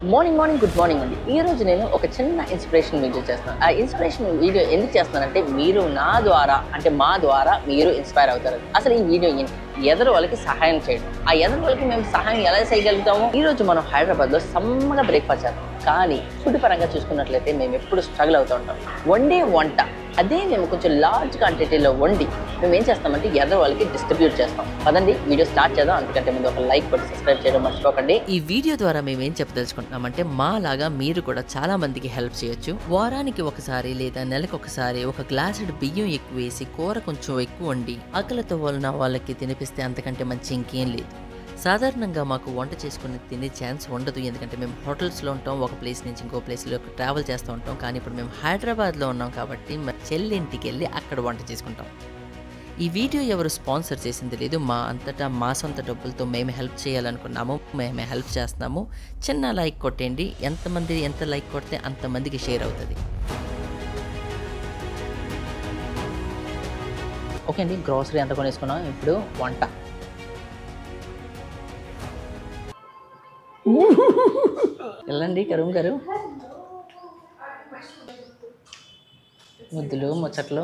Morning morning good morning అండి ఈ రోజు నేను ఒక చిన్న ఇన్స్పిరేషన్ వీడియో చేస్తున్నాను ఆ ఇన్స్పిరేషన్ వీడియో ఎందుకు చేస్తున్నానంటే మీరు నా ద్వారా అంటే మా ద్వారా మీరు ఇన్స్పైర్ అవుతారు అసలు ఈ వీడియో ఏంటి ఎదరు వాళ్ళకి సహాయం చేయడం ఆ ఎదరు వాళ్ళకి మేము సహాయం ఎలా చేయగలుగుతాము ఈ రోజు మనం హైదరాబాద్ లో సమ్మగా బ్రేక్ఫాస్ట్ చేస్తాం కానీ ఫుడ్ పరంగా చూసుకున్నట్లయితే మేము ఎప్పుడు స్ట్రగుల్ అవుతూ ఉంటాం వండే వంట అదే మేము కొంచెం లార్జ్ క్వాంటిటీలో వండి మేము ఏం చేస్తామంటే ఎదరు వాళ్ళకి డిస్ట్రిబ్యూట్ చేస్తాం పదండి వీడియో స్టార్ట్ చేద్దాం అందుకంటే ముందు ఒక లైక్ కొట్టి సబ్స్క్రైబ్ చేయడం మర్చిపోకండి ఈ వీడియో ద్వారా మేము ఏం చెప్పదలుచుకుంటున్నామంటే మా లాగా మీరు కూడా చాలా మందికి హెల్ప్ చేయొచ్చు వారానికి ఒకసారి లేదా నెలకు ఒకసారి ఒక గ్లాసుడు బియ్యం ఎక్కువ వేసి కూర కొంచెం ఎక్కువ వండి ఆకలితో వలన వాళ్ళకి తినిపిస్తే అంతకంటే మంచి ఇంకేం లేదు సాధారణంగా మాకు వంట చేసుకుని తినే ఛాన్స్ ఉండదు ఎందుకంటే మేము హోటల్స్లో ఉంటాం ఒక ప్లేస్ నుంచి ఇంకో ప్లేస్లో ట్రావెల్ చేస్తూ ఉంటాం కానీ ఇప్పుడు మేము హైదరాబాద్లో ఉన్నాం కాబట్టి మా చెల్లింటికి వెళ్ళి అక్కడ వంట చేసుకుంటాం ఈ వీడియో ఎవరు స్పాన్సర్ చేసింది లేదు మా అంతటా మా సొంత డబ్బులతో మేము హెల్ప్ చేయాలనుకున్నాము మేమే హెల్ప్ చేస్తున్నాము చిన్న లైక్ కొట్టండి ఎంతమంది ఎంత లైక్ కొడితే అంతమందికి షేర్ అవుతుంది ఓకే అండి గ్రోసరీ ఎంత కొనేసుకున్నాం ఇప్పుడు వంట వెళ్ళండి కరువు గారు ముద్దులు ముచ్చట్లు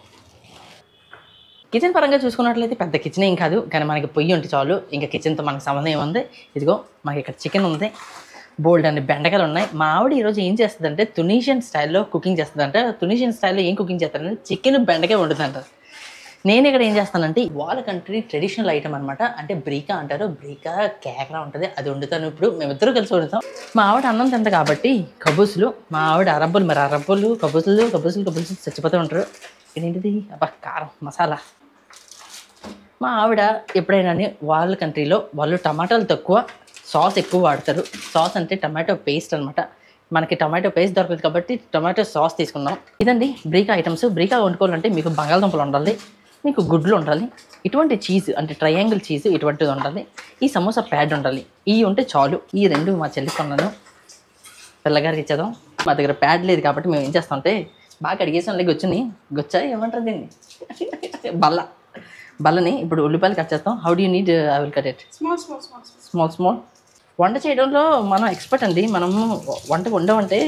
కిచెన్ పరంగా చూసుకున్నట్లయితే పెద్ద కిచెన్ ఏం కాదు కానీ మనకి పొయ్యి ఉంటే చాలు ఇంకా కిచెన్తో మనకి సంబంధం ఏముంది ఇదిగో మనకి ఇక్కడ చికెన్ ఉంది బోల్డ్ అన్ని బెండకాయలు ఉన్నాయి మా ఆవిడ ఈరోజు ఏం చేస్తుందంటే తునీషియన్ స్టైల్లో కుకింగ్ చేస్తుందంట తునీషియన్ స్టైల్లో ఏం కుకింగ్ చేస్తారంటే చికెన్ బెండకాయ వండుతుందంట నేను ఇక్కడ ఏం చేస్తానంటే వాళ్ళ కంట్రీ ట్రెడిషనల్ ఐటమ్ అనమాట అంటే బ్రీకా అంటారు బ్రీకా కేకరా ఉంటుంది అది వండుతాను ఇప్పుడు మేమిద్దరూ కలిసి వండుతాం మా ఆవిడ అన్నం తింట కాబట్టి కబూసులు మా ఆవిడ అరబ్బులు మరి అరబ్బులు కబూసులు కబూసులు కబూసులు చచ్చిపోతూ ఉంటారు ఇదేంటిది అబ్బా కారం మసాలా మా ఆవిడ ఎప్పుడైనా వాళ్ళ కంట్రీలో వాళ్ళు టమాటాలు తక్కువ సాస్ ఎక్కువ వాడతారు సాస్ అంటే టమాటో పేస్ట్ అనమాట మనకి టమాటో పేస్ట్ దొరకదు కాబట్టి టమాటో సాస్ తీసుకున్నాం ఇదండి బ్రీకా ఐటమ్స్ బ్రీకా వండుకోవాలంటే మీకు బంగాళదుంపలు ఉండాలి మీకు గుడ్లు ఉండాలి ఇటువంటి చీజ్ అంటే ట్రయాంగిల్ చీజ్ ఇటువంటిది ఉండాలి ఈ సమోసా ప్యాడ్ ఉండాలి ఇవి ఉంటే చాలు ఈ రెండు మా చెల్లి కొన్నాను పిల్లగారికి ఇచ్చేద్దాం మా దగ్గర ప్యాడ్ లేదు కాబట్టి మేము ఏం చేస్తామంటే బాగా అడిగేసాం లేక వచ్చింది గొచ్చా ఏమంటారు దీన్ని బల్ల బల్లని ఇప్పుడు ఉల్లిపాయలు కట్ చేస్తాం how do need I will cut it Small, small, small, small. Small small వంట చేయడంలో మనం ఎక్స్పర్ట్ అండి మనము వంట వండమంటే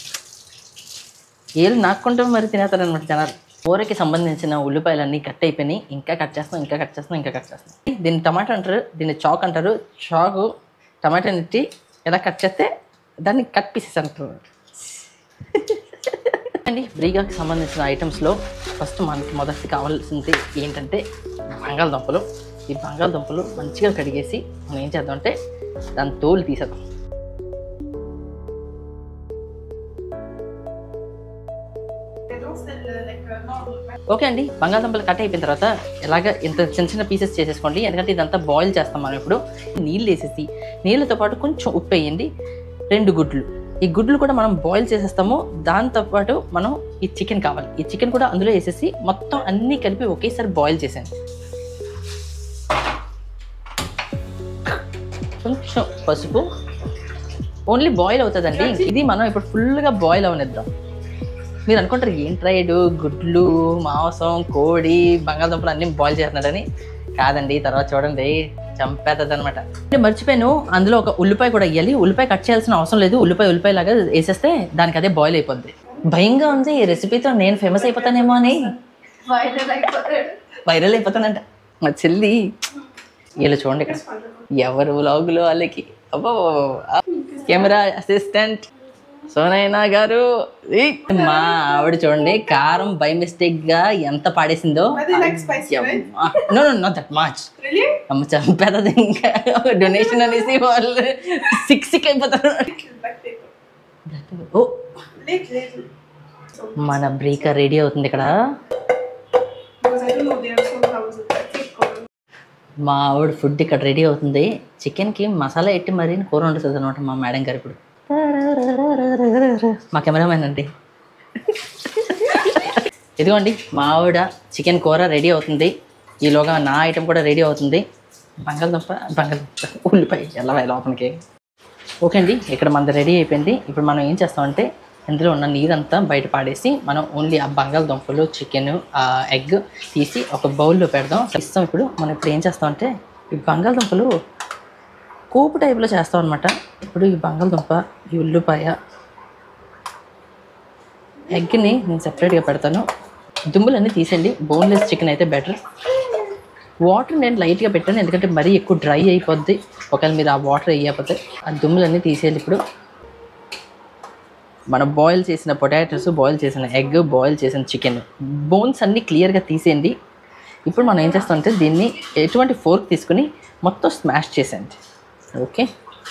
ఏళ్ళు నాకుంటాం మరి తినేస్తారనమాట జనాలు కూరకి సంబంధించిన ఉల్లిపాయలన్నీ కట్ అయిపోయినాయి ఇంకా కట్ చేస్తాం ఇంకా కట్ చేస్తాం ఇంకా కట్ చేస్తాం దీన్ని టమాటా అంటారు దీన్ని చాక్ అంటారు చాకు టమాటా నెట్టి ఎలా కట్ చేస్తే దాన్ని కట్ పీసెస్ అంటారు అండి బ్రీగాకి సంబంధించిన ఐటమ్స్లో ఫస్ట్ మనకి మొదటి కావాల్సింది ఏంటంటే బంగాళదుంపలు ఈ బంగాళదుంపలు మంచిగా కడిగేసి మనం ఏం చేద్దాం అంటే దాని తోలు తీసేద్దాం They don't sell uh, like uh, normal. Okay అండి బంగాళదుంపలు కట్ అయిపోయిన తర్వాత ఎలాగ ఇంత చిన్న చిన్న పీసెస్ చేసేసుకోండి ఎందుకంటే ఇదంతా బాయిల్ చేస్తాం మనం ఇప్పుడు నీళ్ళు వేసేసి నీళ్ళతో పాటు కొంచెం ఉప్పు వేయండి రెండు గుడ్లు ఈ గుడ్లు కూడా మనం బాయిల్ చేసేస్తాము దాంతో పాటు మనం ఈ చికెన్ కావాలి ఈ చికెన్ కూడా అందులో వేసేసి మొత్తం అన్నీ కలిపి ఒకేసారి బాయిల్ చేసాను కొంచెం పసుపు ఓన్లీ బాయిల్ అవుతుందండి ఇది మనం ఇప్పుడు ఫుల్గా బాయిల్ అవనిద్దాం మీరు అనుకుంటారు ఏం ట్రైడ్ గుడ్లు మాంసం కోడి బంగాళదుంపలు అన్ని బాయిల్ చేస్తున్నాడని కాదండి తర్వాత చూడండి చంపేస్తుంది అనమాట మర్చిపోయాను అందులో ఒక ఉల్లిపాయ కూడా వేయాలి ఉల్లిపాయ కట్ చేయాల్సిన అవసరం లేదు ఉల్లిపాయ ఉల్లిపాయ లాగా వేసేస్తే దానికి అదే బాయిల్ అయిపోద్ది భయంగా ఉంది ఈ రెసిపీతో నేను ఫేమస్ అయిపోతానేమో అని Viral అయిపోతాడు. వైరల్ అయిపోతానంట మా చెల్లి వీళ్ళు చూడండి ఇక్కడ ఎవరు వ్లాగులు వాళ్ళకి అబ్బో కెమెరా అసిస్టెంట్ సోనైనా గారు ఈ మా ఆవిడ చూడండి కారం బై మిస్టేక్ గా ఎంత పాడేసిందో But they like spicy, right? No no not that much Really? అమ్మ చంపేది ఇంకా డొనేషన్ అనేసి వాళ్ళు సిక్ సిక్ అయిపోతారు Little black pepper. Oh Little, little. So, మన బ్రేకర్ రెడీ అవుతుంది ఇక్కడ because I don't know, they are so houses that thick or మా ఆవిడ ఫుడ్ ఇక్కడ రెడీ అవుతుంది చికెన్కి మసాలా ఎట్టి మరీ కూర వండుతుంది అనమాట మా మేడం గారు ఇప్పుడు మా కెమెరామెన్ అండి ఇదిగోండి మా ఆవిడ చికెన్ కూర రెడీ అవుతుంది ఈలోగా నా ఐటెం కూడా రెడీ అవుతుంది బంగాళదుంప బంగాళదుంప ఉల్లిపాయ ఎలా లోపలికి ఓకే అండి ఇక్కడ మనది రెడీ అయిపోయింది ఇప్పుడు మనం ఏం చేస్తామంటే ఇందులో ఉన్న నీరంతా బయట పాడేసి మనం ఓన్లీ ఆ బంగాళదుంపలు చికెన్ ఆ ఎగ్ తీసి ఒక బౌల్లో పెడదాం ఇస్తాం ఇప్పుడు మనం ఇప్పుడు ఏం చేస్తామంటే ఈ బంగాళదుంపలు కోపు టైప్లో చేస్తాం అనమాట ఇప్పుడు ఈ బంగాళదుంప ఈ ఉల్లిపాయ ఎగ్ని నేను సెపరేట్గా పెడతాను దుమ్ములన్నీ తీసేయండి బోన్లెస్ చికెన్ అయితే బెటర్ వాటర్ నేను లైట్గా పెట్టాను ఎందుకంటే మరీ ఎక్కువ డ్రై అయిపోద్ది ఒకవేళ మీరు ఆ వాటర్ వేయకపోతే ఆ దుమ్ములన్నీ తీసేయాలి ఇప్పుడు మనం బాయిల్ చేసిన పొటాటోస్ బాయిల్ చేసిన ఎగ్ బాయిల్ చేసిన చికెన్ బోన్స్ అన్నీ క్లియర్గా తీసేయండి ఇప్పుడు మనం ఏం చేస్తామంటే దీన్ని ఎటువంటి ఫోర్క్ తీసుకుని మొత్తం స్మాష్ చేసేయండి ఓకే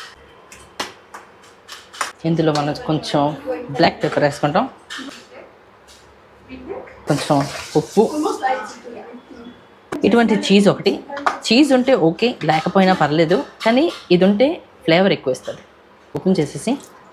ఇందులో మనం కొంచెం బ్లాక్ పెప్పర్ వేసుకుంటాం కొంచెం ఉప్పు Almost like chicken. ఇటువంటి చీజ్ ఒకటి చీజ్ ఉంటే ఓకే లేకపోయినా పర్లేదు కానీ ఇది ఉంటే ఫ్లేవర్ ఎక్కువ ఇస్తుంది ఓపెన్ చేసేసి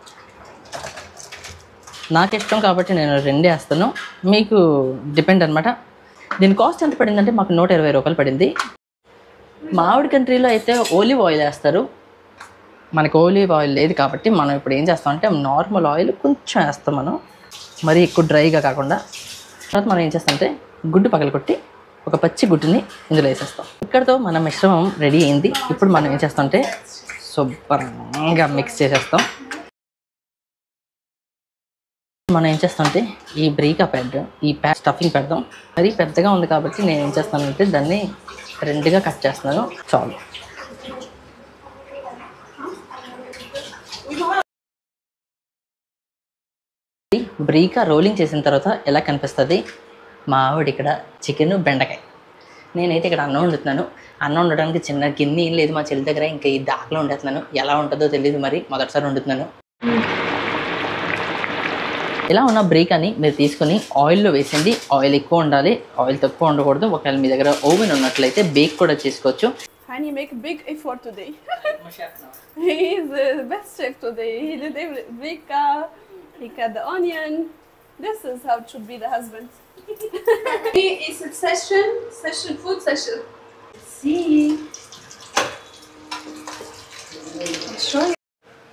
నాకు ఇష్టం కాబట్టి నేను రెండే వేస్తాను మీకు డిపెండ్ అనమాట దీని కాస్ట్ ఎంత పడిందంటే మాకు నూట ఇరవై రూపాయలు పడింది మామిడి కంట్రీలో అయితే ఓలివ్ ఆయిల్ వేస్తారు మనకు ఓలివ్ ఆయిల్ లేదు కాబట్టి మనం ఇప్పుడు ఏం చేస్తామంటే నార్మల్ ఆయిల్ కొంచెం వేస్తాం మనం మరీ ఎక్కువ డ్రైగా కాకుండా తర్వాత మనం ఏం చేస్తామంటే గుడ్డు పగలగొట్టి ఒక పచ్చి గుడ్డుని ఇందులో వేసేస్తాం ఇక్కడతో మన మిశ్రమం రెడీ అయింది ఇప్పుడు మనం ఏం చేస్తామంటే శుభ్రంగా మిక్స్ చేసేస్తాం మనం ఏం చేస్తామంటే ఈ బ్రీకా ప్యాడ్ ఈ ప్యాడ్ స్టఫింగ్ పెడదాం మరీ పెద్దగా ఉంది కాబట్టి నేను ఏం చేస్తానంటే దాన్ని రెండుగా కట్ చేస్తున్నాను చాలు బ్రీకా రోలింగ్ చేసిన తర్వాత ఎలా కనిపిస్తుంది మా ఆవిడ ఇక్కడ చికెన్ బెండకాయ నేనైతే ఇక్కడ అన్నం వండుతున్నాను అన్నం వండడానికి చిన్న గిన్నె ఏం లేదు మా చెల్లి దగ్గర ఇంకా ఈ దాకలో వండుతున్నాను ఎలా ఉంటుందో తెలియదు మరి మొదటిసారి వండుతున్నాను ఇలా ఉన్న బ్రేక్ అని మీరు తీసుకొని ఆయిల్లో వేసింది ఆయిల్ ఎక్కువ ఉండాలి ఆయిల్ తక్కువ ఉండకూడదు ఒకవేళ మీ దగ్గర ఓవెన్ ఉన్నట్లయితే బేక్ కూడా చేసుకోవచ్చు Hani make a big effort today. he is the best chef today. He did every Vika, he cut the onion. This is how it should be the husband. it's a session, session, food session. See. I'll show you.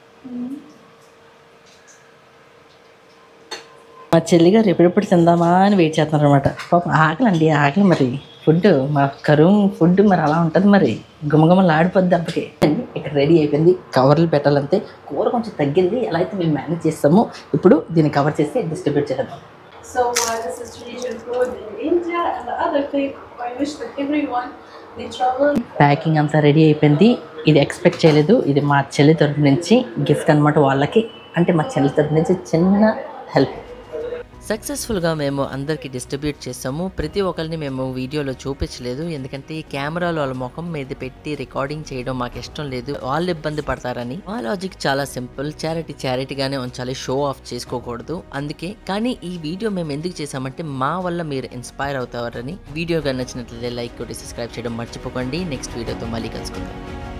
మా చెల్లిగారు ఎప్పుడెప్పుడు తిందామా అని wait చేస్తున్నారు అనమాట పాప ఆకలి అండి ఆకలి మరి ఫుడ్ మా కరువు ఫుడ్ మరి అలా ఉంటుంది మరి గుమగుమలు ఆడిపోద్ది అప్పటికి ఇక్కడ రెడీ అయిపోయింది కవర్లు పెట్టాలంతే కూర కొంచెం తగ్గింది ఎలా అయితే మేము మేనేజ్ చేస్తామో ఇప్పుడు దీన్ని కవర్ చేసి డిస్ట్రిబ్యూట్ చేద్దాం So uh, this is Tunisian food in India, and the other thing I wish that everyone they travel packing అంతా రెడీ అయిపోయింది ఇది ఎక్స్పెక్ట్ చేయలేదు ఇది మా చెల్లి తరపు నుంచి గిఫ్ట్ అనమాట వాళ్ళకి అంటే మా చెల్లి తరపు నుంచి చిన్న హెల్ప్ సక్సెస్ఫుల్గా మేము అందరికీ డిస్ట్రిబ్యూట్ చేసాము ప్రతి ఒక్కరిని మేము వీడియోలో చూపించలేదు ఎందుకంటే కెమెరాలో వాళ్ళ ముఖం మీద పెట్టి రికార్డింగ్ చేయడం మాకు ఇష్టం లేదు వాళ్ళు ఇబ్బంది పడతారని మా లాజిక్ చాలా సింపుల్ చారిటీ చారిటీగానే ఉంచాలి షో ఆఫ్ చేసుకోకూడదు అందుకే కానీ ఈ వీడియో మేము ఎందుకు చేసామంటే మా వల్ల మీరు ఇన్స్పైర్ అవుతారని వీడియో నచ్చినట్లయితే లైక్ కొట్టి సబ్స్క్రైబ్ చేయడం మర్చిపోకండి నెక్స్ట్ వీడియోతో మళ్ళీ కలుసుకుందాం